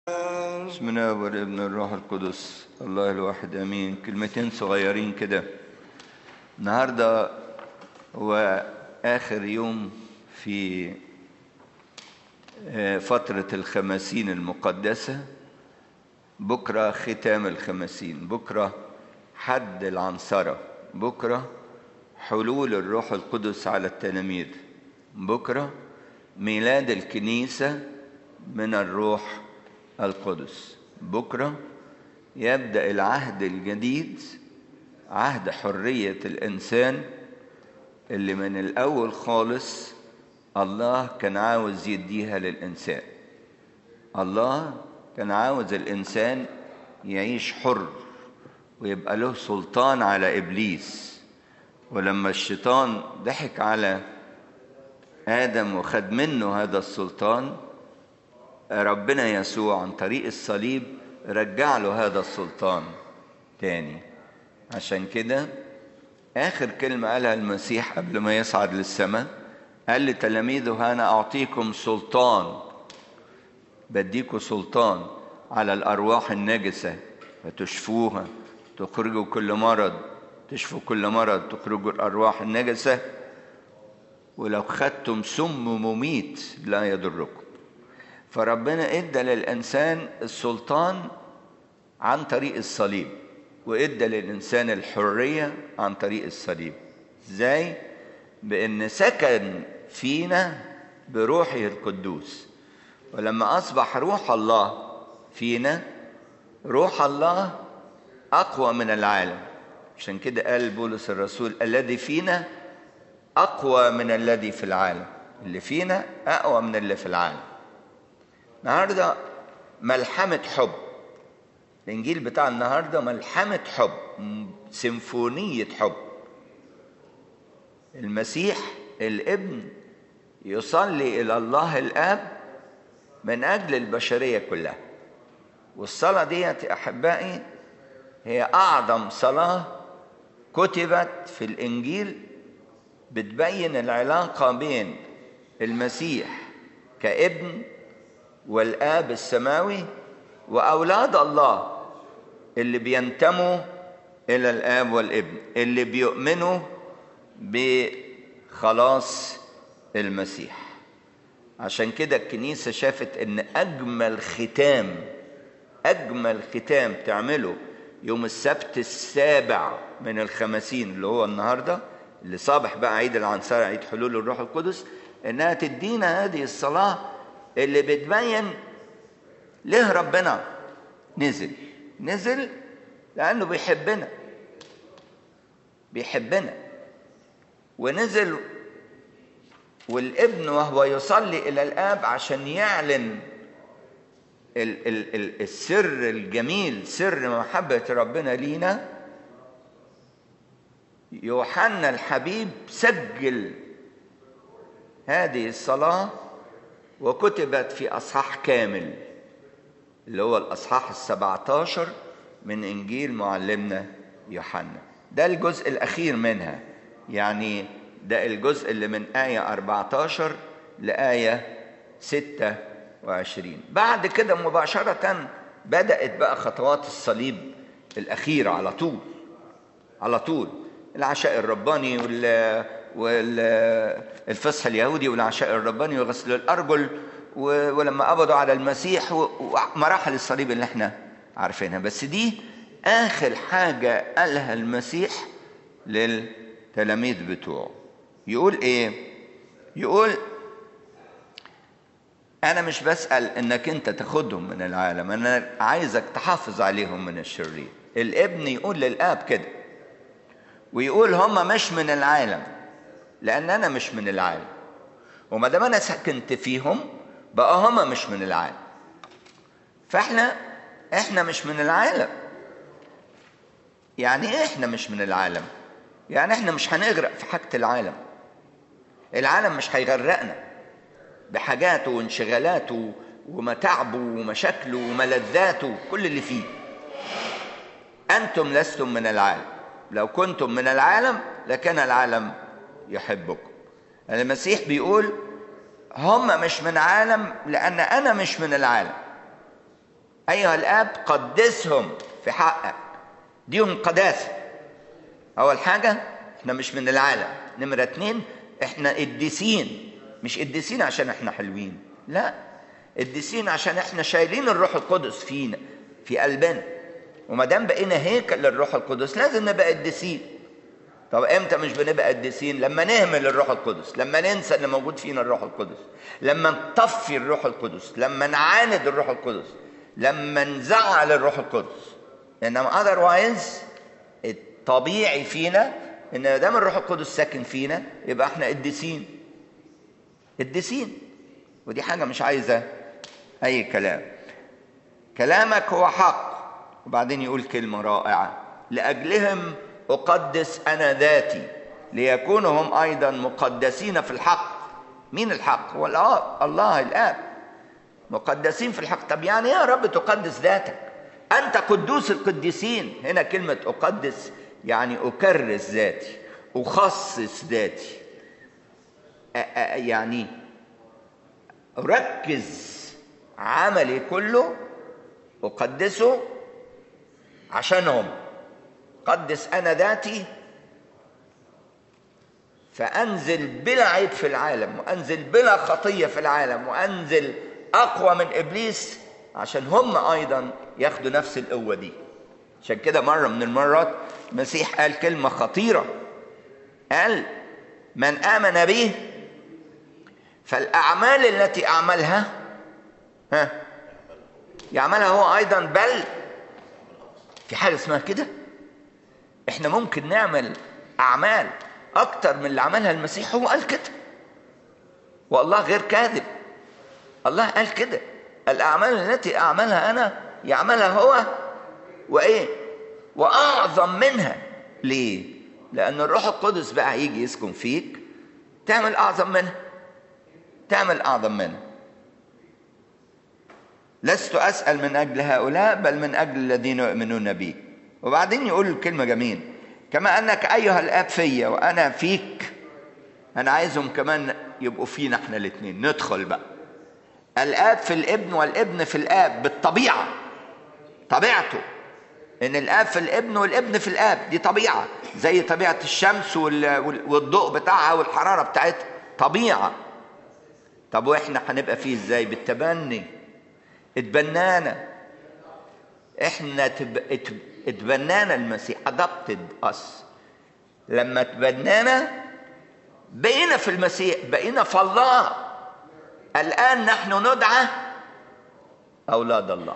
بسم الله والابن الروح القدس الله الواحد امين كلمتين صغيرين كده النهارده هو اخر يوم في فترة الخمسين المقدسة بكرة ختام الخمسين بكرة حد العنصرة بكرة حلول الروح القدس على التلاميذ بكرة ميلاد الكنيسة من الروح القدس بكرة يبدأ العهد الجديد عهد حرية الإنسان اللي من الأول خالص الله كان عاوز يديها للإنسان الله كان عاوز الإنسان يعيش حر ويبقى له سلطان على إبليس ولما الشيطان ضحك على آدم وخد منه هذا السلطان ربنا يسوع عن طريق الصليب رجع له هذا السلطان تاني عشان كده آخر كلمة قالها المسيح قبل ما يصعد للسماء قال لتلاميذه أنا أعطيكم سلطان بديكم سلطان على الأرواح النجسة فتشفوها تخرجوا كل مرض تشفوا كل مرض تخرجوا الأرواح النجسة ولو خدتم سم مميت لا يضركم فربنا ادى للانسان السلطان عن طريق الصليب وادى للانسان الحريه عن طريق الصليب ازاي بان سكن فينا بروحه القدوس ولما اصبح روح الله فينا روح الله اقوى من العالم عشان كده قال بولس الرسول الذي فينا اقوى من الذي في العالم اللي فينا اقوى من اللي في العالم النهارده ملحمة حب الإنجيل بتاع النهارده ملحمة حب سيمفونية حب المسيح الابن يصلي إلى الله الآب من أجل البشرية كلها والصلاة ديت أحبائي هي أعظم صلاة كتبت في الإنجيل بتبين العلاقة بين المسيح كابن والآب السماوي وأولاد الله اللي بينتموا إلى الآب والابن اللي بيؤمنوا بخلاص المسيح عشان كده الكنيسة شافت إن أجمل ختام أجمل ختام تعمله يوم السبت السابع من الخمسين اللي هو النهارده اللي صابح بقى عيد العنصرة عيد حلول الروح القدس إنها تدينا هذه الصلاة اللي بتبين ليه ربنا نزل نزل لانه بيحبنا بيحبنا ونزل والابن وهو يصلي الى الاب عشان يعلن ال ال ال السر الجميل سر محبه ربنا لينا يوحنا الحبيب سجل هذه الصلاه وكتبت في أصحاح كامل اللي هو الأصحاح السبعة عشر من إنجيل معلمنا يوحنا ده الجزء الأخير منها يعني ده الجزء اللي من آية 14 لآية 26 بعد كده مباشرة بدأت بقى خطوات الصليب الأخيرة على طول على طول العشاء الرباني وال والفصح اليهودي والعشاء الرباني وغسل الارجل ولما قبضوا على المسيح ومراحل الصليب اللي احنا عارفينها بس دي اخر حاجه قالها المسيح للتلاميذ بتوعه يقول ايه يقول انا مش بسال انك انت تاخدهم من العالم انا عايزك تحافظ عليهم من الشرير الابن يقول للاب كده ويقول هم مش من العالم لان انا مش من العالم وما دام انا سكنت فيهم بقى هما مش من العالم فاحنا احنا مش من العالم يعني ايه احنا مش من العالم يعني احنا مش هنغرق في حاجة العالم العالم مش هيغرقنا بحاجاته وانشغالاته ومتاعبه ومشاكله وملذاته كل اللي فيه انتم لستم من العالم لو كنتم من العالم لكان العالم يحبكم المسيح بيقول هم مش من عالم لأن أنا مش من العالم ايها الاب قدسهم في حقك ديهم قداسه اول حاجه احنا مش من العالم نمره اتنين احنا قديسين مش قديسين عشان احنا حلوين لا قديسين عشان احنا شايلين الروح القدس فينا في قلبنا وما دام بقينا هيكل للروح القدس لازم نبقى قديسين طب امتى مش بنبقى قديسين لما نهمل الروح القدس لما ننسى ان موجود فينا الروح القدس لما نطفي الروح القدس لما نعاند الروح القدس لما نزعل الروح القدس انما اذروايز الطبيعي فينا ان ما دام الروح القدس ساكن فينا يبقى احنا قديسين قديسين ودي حاجه مش عايزه اي كلام كلامك هو حق وبعدين يقول كلمه رائعه لاجلهم اقدس انا ذاتي ليكونوا هم ايضا مقدسين في الحق مين الحق هو الله, الله الاب مقدسين في الحق طب يعني ايه يا رب تقدس ذاتك انت قدوس القديسين هنا كلمه اقدس يعني اكرس ذاتي اخصص ذاتي يعني اركز عملي كله اقدسه عشانهم قدس انا ذاتي فانزل بلا عيب في العالم وانزل بلا خطيه في العالم وانزل اقوى من ابليس عشان هم ايضا ياخدوا نفس القوه دي عشان كده مره من المرات المسيح قال كلمه خطيره قال من امن به فالاعمال التي اعملها ها يعملها هو ايضا بل في حاجه اسمها كده احنا ممكن نعمل اعمال اكتر من اللي عملها المسيح هو قال كده والله غير كاذب الله قال كده الاعمال التي اعملها انا يعملها هو وايه واعظم منها ليه لان الروح القدس بقى هيجي يسكن فيك تعمل اعظم منها تعمل اعظم منها لست اسال من اجل هؤلاء بل من اجل الذين يؤمنون بي وبعدين يقول كلمه جميله كما انك ايها الاب فيا وانا فيك انا عايزهم كمان يبقوا فينا احنا الاثنين ندخل بقى الاب في الابن والابن في الاب بالطبيعه طبيعته ان الاب في الابن والابن في الاب دي طبيعه زي طبيعه الشمس والضوء بتاعها والحراره بتاعتها طبيعه طب واحنا هنبقى فيه ازاي بالتبني اتبنانا احنا تب... اتبنانا المسيح adopted us لما اتبنانا بقينا في المسيح بقينا في الله الآن نحن ندعى أولاد الله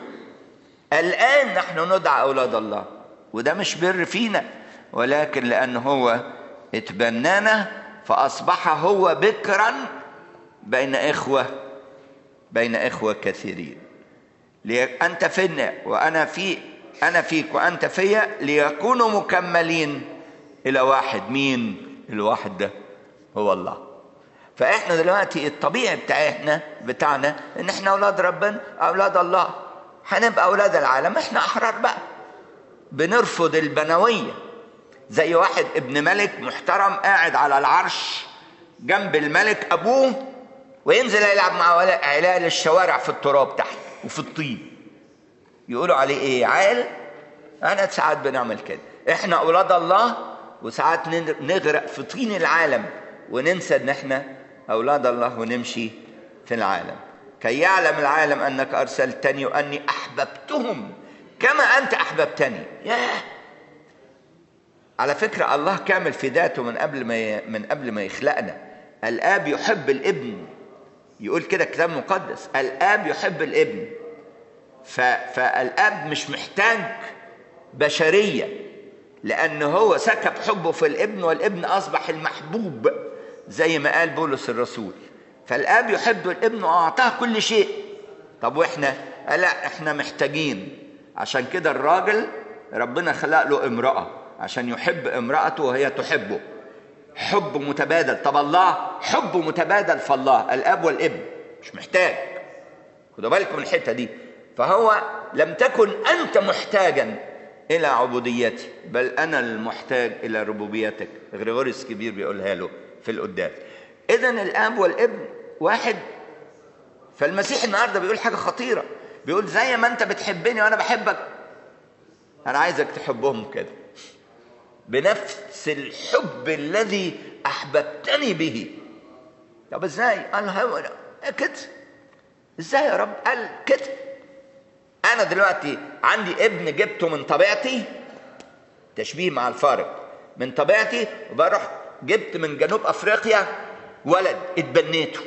الآن نحن ندعى أولاد الله وده مش بر فينا ولكن لأن هو اتبنانا فأصبح هو بكرا بين إخوة بين إخوة كثيرين أنت فينا وأنا في أنا فيك وأنت فيا ليكونوا مكملين إلى واحد مين الواحد ده هو الله فإحنا دلوقتي الطبيعي بتاعنا بتاعنا إن إحنا أولاد ربنا أولاد الله هنبقى أولاد العالم إحنا أحرار بقى بنرفض البنوية زي واحد ابن ملك محترم قاعد على العرش جنب الملك أبوه وينزل يلعب مع عيال الشوارع في التراب تحت وفي الطين يقولوا عليه ايه عال انا ساعات بنعمل كده احنا اولاد الله وساعات نغرق في طين العالم وننسى ان احنا اولاد الله ونمشي في العالم كي يعلم العالم انك ارسلتني واني احببتهم كما انت احببتني ياه على فكرة الله كامل في ذاته من قبل ما ي... من قبل ما يخلقنا الاب يحب الابن يقول كده كتاب مقدس الاب يحب الابن ف... فالاب مش محتاج بشريه لان هو سكب حبه في الابن والابن اصبح المحبوب زي ما قال بولس الرسول فالاب يحب الابن واعطاه كل شيء طب واحنا لا احنا محتاجين عشان كده الراجل ربنا خلق له امراه عشان يحب امراته وهي تحبه حب متبادل طب الله حب متبادل فالله الاب والابن مش محتاج خدوا بالكم من الحته دي فهو لم تكن انت محتاجا الى عبوديتي بل انا المحتاج الى ربوبيتك غريغوريوس كبير بيقولها له في القداس اذا الاب والابن واحد فالمسيح النهارده بيقول حاجه خطيره بيقول زي ما انت بتحبني وانا بحبك انا عايزك تحبهم كده بنفس الحب الذي احببتني به طب ازاي قال هو كده ازاي يا رب قال كده انا دلوقتي عندي ابن جبته من طبيعتي تشبيه مع الفارق من طبيعتي وبروح جبت من جنوب افريقيا ولد اتبنيته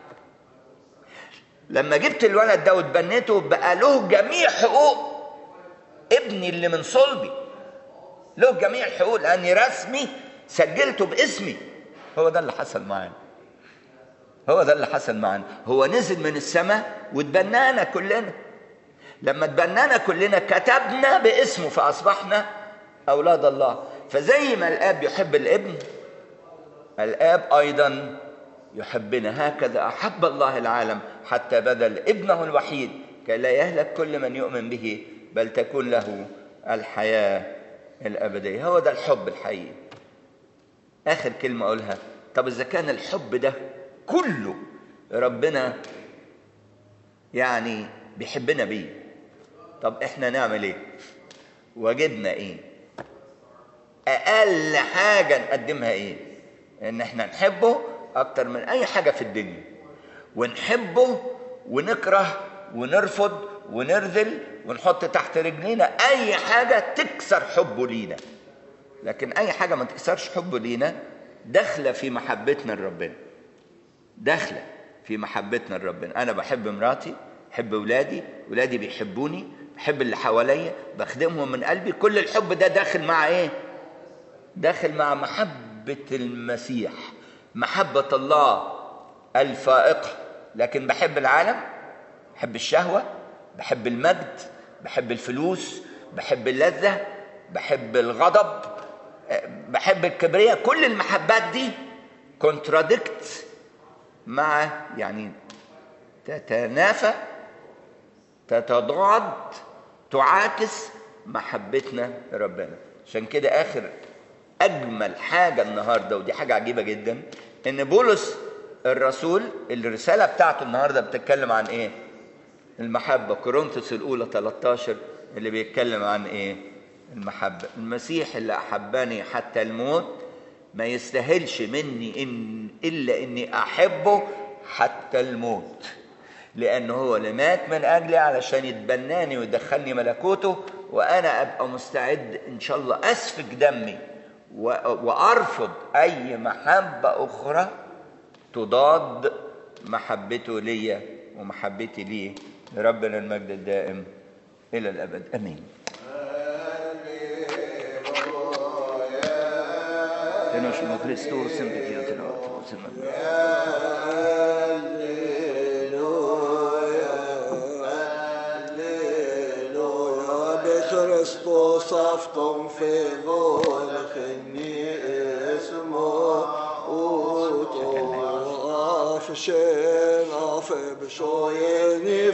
لما جبت الولد ده واتبنيته بقى له جميع حقوق ابني اللي من صلبي له جميع الحقوق لاني رسمي سجلته باسمي هو ده اللي حصل معانا هو ده اللي حصل معانا هو نزل من السماء واتبنانا كلنا لما اتبنانا كلنا كتبنا باسمه فاصبحنا اولاد الله فزي ما الاب يحب الابن الاب ايضا يحبنا هكذا احب الله العالم حتى بذل ابنه الوحيد كي لا يهلك كل من يؤمن به بل تكون له الحياه الابديه هو ده الحب الحقيقي اخر كلمه اقولها طب اذا كان الحب ده كله ربنا يعني بيحبنا بيه طب احنا نعمل ايه واجبنا ايه اقل حاجه نقدمها ايه ان احنا نحبه اكتر من اي حاجه في الدنيا ونحبه ونكره ونرفض ونرذل ونحط تحت رجلينا اي حاجه تكسر حبه لينا لكن اي حاجه ما تكسرش حبه لينا داخله في محبتنا لربنا داخله في محبتنا لربنا انا بحب مراتي بحب ولادي ولادي بيحبوني بحب اللي حواليا بخدمهم من قلبي كل الحب ده داخل مع ايه داخل مع محبه المسيح محبه الله الفائقه لكن بحب العالم بحب الشهوه بحب المجد بحب الفلوس بحب اللذه بحب الغضب بحب الكبرياء كل المحبات دي كونتراديكت مع يعني تتنافى تتضاد تعاكس محبتنا لربنا عشان كده اخر اجمل حاجه النهارده ودي حاجه عجيبه جدا ان بولس الرسول الرساله بتاعته النهارده بتتكلم عن ايه المحبه كورنثوس الاولى 13 اللي بيتكلم عن ايه المحبه المسيح اللي احبني حتى الموت ما يستاهلش مني إن الا اني احبه حتى الموت لأنه هو اللي مات من أجلي علشان يتبناني ويدخلني ملكوته وأنا أبقى مستعد إن شاء الله أسفك دمي وأرفض أي محبة أخرى تضاد محبته ليا ومحبتي ليه لربنا المجد الدائم إلى الأبد أمين Tenosimo Christus, sempre Dio te lo Kristus afton för خني اسمه وطوع في شين في بشوين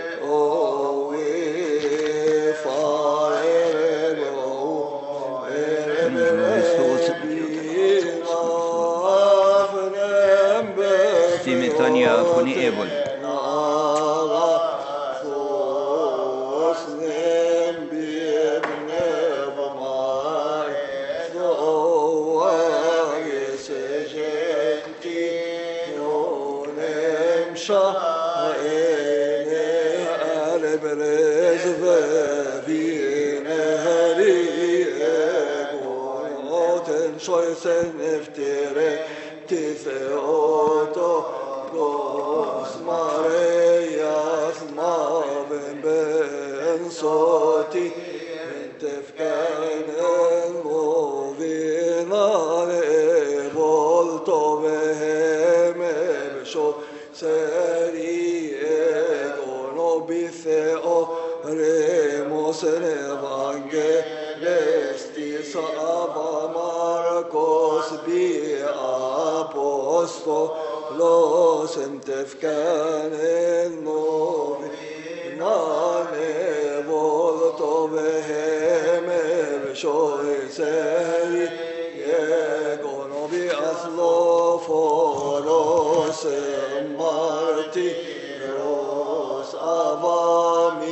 وي فاير Simitonia Kuniebol. Scheußen eftere Tifeoto Gos Marias Maven Ben Soti Tefkanen Movinale Volto Veheme Besho Seri Egono Bitheo Remos Evangelistis Ava Marcos Bi Apostolos En Tefkanen Movinale Volto Veheme Besho Seri Egono Bi Athloforos Marti Ros Avami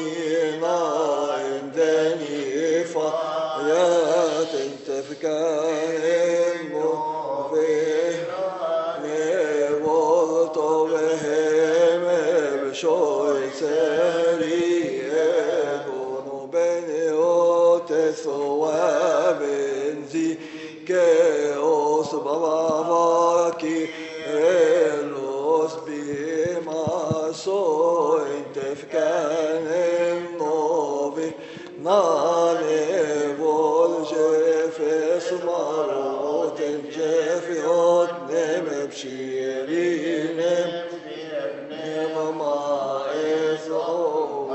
Nane vol jefes marot el jefiot nem pshirinem nem ma eso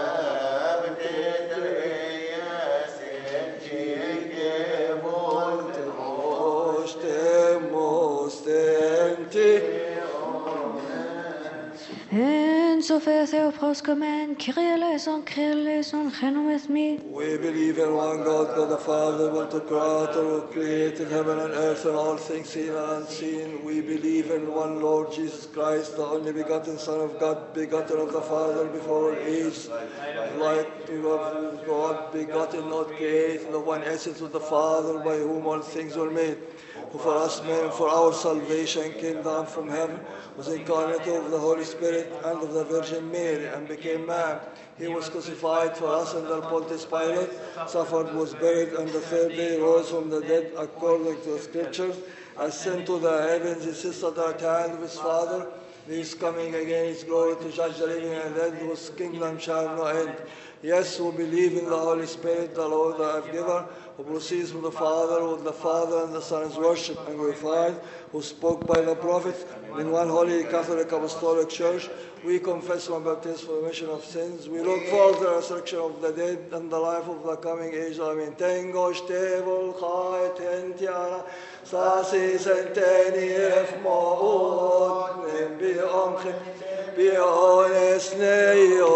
En Sophia Theopros Command, Kyrie eleison, Kyrie eleison, Genom with me. We believe in one God, God the Father, one the Creator who created heaven and earth and all things seen and unseen. We believe in one Lord Jesus Christ, the only begotten Son of God, begotten of the Father before all age, like to of God, begotten, not created, the one essence of the Father, by whom all things were made. Who for us men, for our salvation, came down from heaven, was incarnate of the Holy Spirit and of the Virgin Mary, and became man. He was crucified for us under Pontius Pilate, suffered, was buried, and the third day rose from the dead according to the Scriptures, ascended to the heavens, he sits at the right hand of his Father. He is coming again, his glory to judge the living and dead, whose kingdom shall no end. Yes, we believe in the Holy Spirit, the Lord, the giver, who proceeds from the Father, who the Father and the Son is worshipped and glorified, who spoke by the prophets, in one holy Catholic Apostolic Church. We confess one baptism for the remission of sins. We look forward to the resurrection of the dead and the life of the coming age. Amen. Tengo stevol chai tentiana, sasi senteni ef moot, nem bi omchin, bi ones neio.